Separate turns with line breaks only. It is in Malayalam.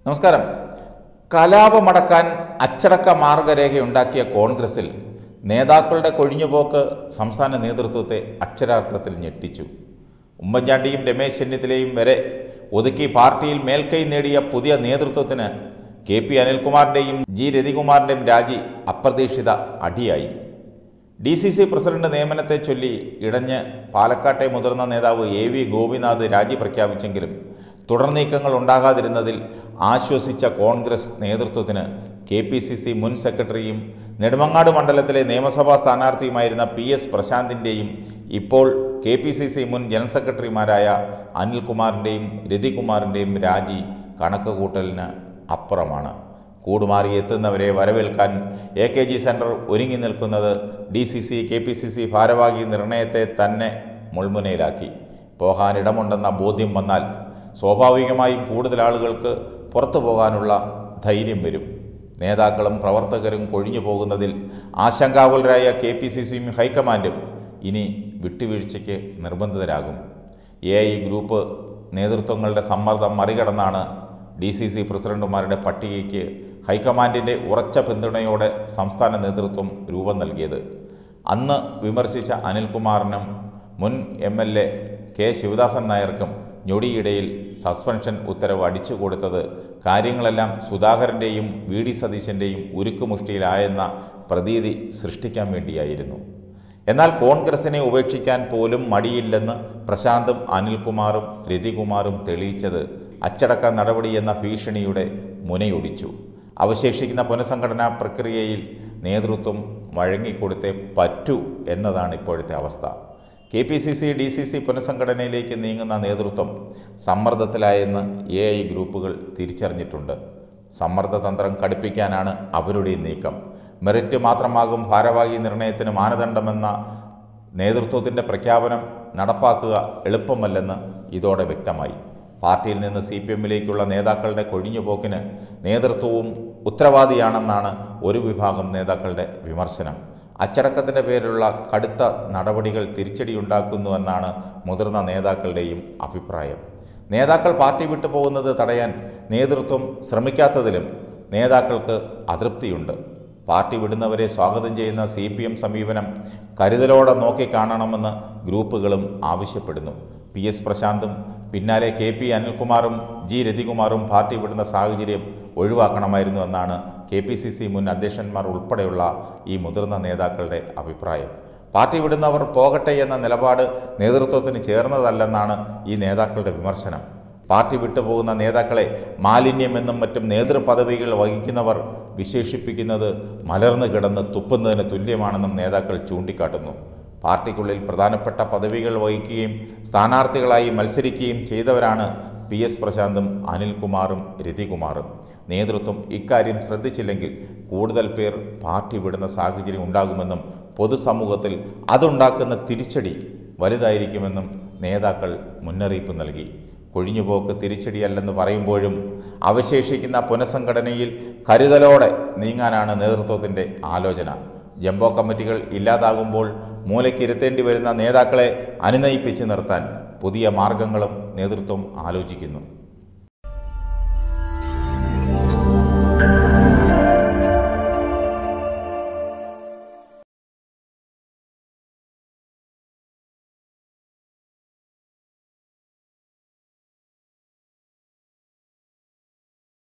നമസ്കാരം കലാപമടക്കാൻ അച്ചടക്ക മാർഗരേഖയുണ്ടാക്കിയ കോൺഗ്രസിൽ നേതാക്കളുടെ കൊഴിഞ്ഞുപോക്ക് സംസ്ഥാന നേതൃത്വത്തെ അക്ഷരാർത്ഥത്തിൽ ഞെട്ടിച്ചു ഉമ്മൻചാണ്ടിയും രമേശ് ചെന്നിത്തലയും വരെ ഒതുക്കി പാർട്ടിയിൽ മേൽക്കൈ നേടിയ പുതിയ നേതൃത്വത്തിന് കെ പി അനിൽകുമാറിൻ്റെയും ജി രവികുമാറിൻ്റെയും രാജി അപ്രതീക്ഷിത അടിയായി ഡി സി സി പ്രസിഡന്റ് നിയമനത്തെ ചൊല്ലി ഇടഞ്ഞ് പാലക്കാട്ടെ മുതിർന്ന നേതാവ് എ വി ഗോപിനാഥ് രാജി പ്രഖ്യാപിച്ചെങ്കിലും തുടർ നീക്കങ്ങൾ ഉണ്ടാകാതിരുന്നതിൽ ആശ്വസിച്ച കോൺഗ്രസ് നേതൃത്വത്തിന് കെ പി സി സി മുൻ സെക്രട്ടറിയും നെടുമങ്ങാട് മണ്ഡലത്തിലെ നിയമസഭാ സ്ഥാനാർത്ഥിയുമായിരുന്ന പി എസ് പ്രശാന്തിൻ്റെയും ഇപ്പോൾ കെ പി സി സി മുൻ ജനറൽ സെക്രട്ടറിമാരായ അനിൽകുമാറിൻ്റെയും രതികുമാറിൻ്റെയും രാജി കണക്കുകൂട്ടലിന് അപ്പുറമാണ് കൂടുമാറി എത്തുന്നവരെ വരവേൽക്കാൻ എ കെ ജി സെൻറ്റർ ഒരുങ്ങി നിൽക്കുന്നത് D C C K P C C ഭാരവാഹി നിർണയത്തെ തന്നെ മുൾമുനയിലാക്കി പോകാനിടമുണ്ടെന്ന ബോധ്യം വന്നാൽ സ്വാഭാവികമായും കൂടുതൽ ആളുകൾക്ക് പുറത്തു പോകാനുള്ള ധൈര്യം വരും നേതാക്കളും പ്രവർത്തകരും കൊഴിഞ്ഞു പോകുന്നതിൽ ആശങ്കാകുലരായ കെ പി സി സിയും ഹൈക്കമാൻഡും ഇനി വിട്ടുവീഴ്ചയ്ക്ക് നിർബന്ധിതരാകും എ ഐ ഗ്രൂപ്പ് നേതൃത്വങ്ങളുടെ സമ്മർദ്ദം മറികടന്നാണ് ഡി സി സി പ്രസിഡന്റുമാരുടെ പട്ടികയ്ക്ക് ഹൈക്കമാൻഡിൻ്റെ ഉറച്ച പിന്തുണയോടെ സംസ്ഥാന നേതൃത്വം രൂപം നൽകിയത് അന്ന് വിമർശിച്ച അനിൽകുമാറിനും മുൻ M L A K Sivadasan നായർക്കും ഞൊടിയിടയിൽ സസ്പെൻഷൻ ഉത്തരവ് അടിച്ചു കൊടുത്തത് കാര്യങ്ങളെല്ലാം സുധാകരൻ്റെയും വി ഡി സതീശൻ്റെയും ഉരുക്കുമുഷ്ടിയിലായെന്ന പ്രതീതി സൃഷ്ടിക്കാൻ വേണ്ടിയായിരുന്നു എന്നാൽ കോൺഗ്രസിനെ ഉപേക്ഷിക്കാൻ പോലും മടിയില്ലെന്ന് പ്രശാന്തും അനിൽകുമാറും രതികുമാറും തെളിയിച്ചത് അച്ചടക്ക നടപടി എന്ന ഭീഷണിയുടെ മുനയൊടിച്ചു അവശേഷിക്കുന്ന പുനഃസംഘടനാ പ്രക്രിയയിൽ നേതൃത്വം വഴങ്ങിക്കൊടുത്തേ പറ്റൂ എന്നതാണ് ഇപ്പോഴത്തെ അവസ്ഥ K P C C D C C പുനഃസംഘടനയിലേക്ക് നീങ്ങുന്ന നേതൃത്വം സമ്മർദ്ദത്തിലായെന്ന് എ ഐ ഗ്രൂപ്പുകൾ തിരിച്ചറിഞ്ഞിട്ടുണ്ട് സമ്മർദ്ദതന്ത്രം കടുപ്പിക്കാനാണ് അവരുടെ നീക്കം മെറിറ്റ് മാത്രമാകും ഭാരവാഹി നിർണയത്തിന് മാനദണ്ഡമെന്ന നേതൃത്വത്തിൻ്റെ പ്രഖ്യാപനം നടപ്പാക്കുക എളുപ്പമല്ലെന്ന് ഇതോടെ വ്യക്തമായി പാർട്ടിയിൽ നിന്ന് സി പി എമ്മിലേക്കുള്ള നേതാക്കളുടെ കൊഴിഞ്ഞുപോക്കിന് നേതൃത്വവും ഉത്തരവാദിയാണെന്നാണ് ഒരു വിഭാഗം നേതാക്കളുടെ വിമർശനം അച്ചടക്കത്തിൻ്റെ പേരിലുള്ള കടുത്ത നടപടികൾ തിരിച്ചടിയുണ്ടാക്കുന്നുവെന്നാണ് മുതിർന്ന നേതാക്കളുടെയും അഭിപ്രായം നേതാക്കൾ പാർട്ടി വിട്ടു പോകുന്നത് തടയാൻ നേതൃത്വം ശ്രമിക്കാത്തതിലും നേതാക്കൾക്ക് അതൃപ്തിയുണ്ട് പാർട്ടി വിടുന്നവരെ സ്വാഗതം ചെയ്യുന്ന സി പി എം സമീപനം കരുതലോടെ നോക്കിക്കാണണമെന്ന് ഗ്രൂപ്പുകളും ആവശ്യപ്പെടുന്നു പി എസ് പ്രശാന്തും പിന്നാലെ കെ പി അനിൽകുമാറും ജി രതികുമാറും പാർട്ടി വിടുന്ന സാഹചര്യം ഒഴിവാക്കണമായിരുന്നു എന്നാണ് കെ പി സി സി മുൻ അധ്യക്ഷന്മാർ ഉൾപ്പെടെയുള്ള ഈ മുതിർന്ന നേതാക്കളുടെ അഭിപ്രായം പാർട്ടി വിടുന്നവർ പോകട്ടെ എന്ന നിലപാട് നേതൃത്വത്തിന് ചേർന്നതല്ലെന്നാണ് ഈ നേതാക്കളുടെ വിമർശനം പാർട്ടി വിട്ടുപോകുന്ന നേതാക്കളെ മാലിന്യമെന്നും മറ്റും നേതൃപദവികൾ വഹിക്കുന്നവർ വിശേഷിപ്പിക്കുന്നത് മലർന്നു കിടന്ന് തുപ്പുന്നതിന് തുല്യമാണെന്നും നേതാക്കൾ ചൂണ്ടിക്കാട്ടുന്നു പാർട്ടിക്കുള്ളിൽ പ്രധാനപ്പെട്ട പദവികൾ വഹിക്കുകയും സ്ഥാനാർത്ഥികളായി മത്സരിക്കുകയും ചെയ്തവരാണ് പി എസ് പ്രശാന്തും അനിൽകുമാറും രതികുമാറും നേതൃത്വം ഇക്കാര്യം ശ്രദ്ധിച്ചില്ലെങ്കിൽ കൂടുതൽ പേർ പാർട്ടി വിടുന്ന സാഹചര്യം ഉണ്ടാകുമെന്നും പൊതുസമൂഹത്തിൽ അതുണ്ടാക്കുന്ന തിരിച്ചടി വലുതായിരിക്കുമെന്നും നേതാക്കൾ മുന്നറിയിപ്പ് നൽകി കൊഴിഞ്ഞുപോക്ക് തിരിച്ചടിയല്ലെന്ന് പറയുമ്പോഴും അവശേഷിക്കുന്ന പുനഃസംഘടനയിൽ കരുതലോടെ നീങ്ങാനാണ് നേതൃത്വത്തിൻ്റെ ആലോചന ജംബോ കമ്മിറ്റികൾ ഇല്ലാതാകുമ്പോൾ മൂലയ്ക്കിരുത്തേണ്ടി വരുന്ന നേതാക്കളെ അനുനയിപ്പിച്ച് നിർത്താൻ പുതിയ മാർഗങ്ങളും നേതൃത്വം ആലോചിക്കുന്നു